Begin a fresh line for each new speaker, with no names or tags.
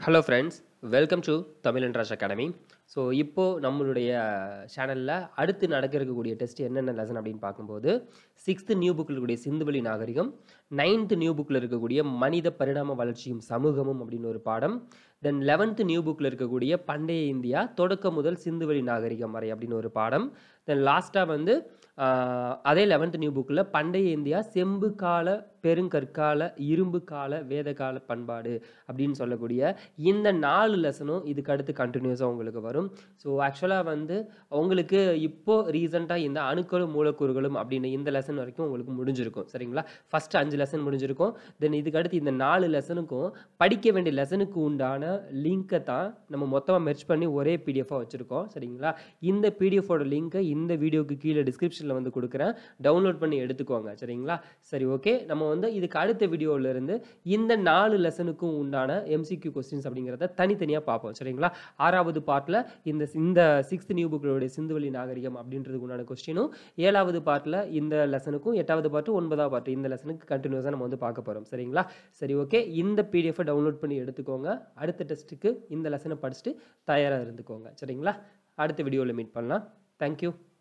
hello friends welcome to Tamil and Raj academy so இப்போது நம்மளுடைய சேனலில் அடுத்து நடக்க இருக்கக்கூடிய டெஸ்ட் என்னென்ன லெசன் அப்படின்னு பார்க்கும்போது சிக்ஸ்த்து நியூ புக்கில் இருக்கக்கூடிய சிந்துவெளி நாகரிகம் நைன்த்து நியூ புக்கில் இருக்கக்கூடிய மனித பரிணாம வளர்ச்சியும் சமூகமும் அப்படின்னு ஒரு பாடம் தென் லெவன்த்து நியூ புக்கில் இருக்கக்கூடிய பண்டைய இந்தியா தொடக்க முதல் சிந்துவெளி நாகரிகம் வரை அப்படின்னு ஒரு பாடம் தென் லாஸ்ட்டாக வந்து ஆஹ், அதே லெவன்த் நியூ புக்கில் பண்டைய இந்தியா செம்பு கால பெருங்கற்கால இரும்பு கால வேத கால பண்பாடு அப்படின்னு சொல்லக்கூடிய இந்த நாலு லெசனும் இதுக்கு அடுத்து கண்டினியூஸாக உங்களுக்கு வரும் ஸோ ஆக்சுவலாக வந்து உங்களுக்கு இப்போ ரீசெண்டாக இந்த அணுக்களும் மூலக்கூறுகளும் அப்படின்னு இந்த லெசன் வரைக்கும் உங்களுக்கு முடிஞ்சிருக்கும் சரிங்களா ஃபர்ஸ்ட் அஞ்சு லெசன் முடிஞ்சிருக்கும் தென் இதுக்கு அடுத்து இந்த நாலு லெசனுக்கும் படிக்க வேண்டிய லெசனுக்கு உண்டான லிங்க்கை தான் நம்ம மொத்தமாக மெர்ச் பண்ணி ஒரே பிடிஎஃபாக வச்சுருக்கோம் சரிங்களா இந்த பிடிஎஃபோட லிங்க்கை இந்த வீடியோக்கு கீழே டிஸ்கிரிப்ஷனில் வந்து கொடுக்குறேன் டவுன்லோட் பண்ணி எடுத்துக்கோங்க சரிங்களா சரி ஓகே நம்ம வந்து இதுக்கு அடுத்த வீடியோல இருந்து இந்த நாலு லெசனுக்கும் உண்டான எம்சிக்யூ கொஸ்டின்ஸ் அப்படிங்கிறத தனித்தனியாக பார்ப்போம் சரிங்களா ஆறாவது பார்ட்டில் இந்த இந்த சிக்ஸ்த் நியூ புக்களுடைய சிந்துவெளி நாகரிகம் அப்படின்றதுக்கு உண்டான கொஸ்டினும் ஏழாவது பார்ட்டில் இந்த லெசனுக்கும் எட்டாவது பார்ட்டு ஒன்பதாவது பார்ட்டு இந்த லெசனுக்கு கண்டினியூஸாக நம்ம வந்து பார்க்க போகிறோம் சரிங்களா சரி ஓகே இந்த பிடிஎஃபை டவுன்லோட் பண்ணி எடுத்துக்கோங்க அடுத்த டெஸ்ட்டுக்கு இந்த லெசனை படிச்சுட்டு தயாராக இருந்துக்கோங்க சரிங்களா அடுத்த வீடியோவில் மீட் பண்ணலாம் தேங்க்யூ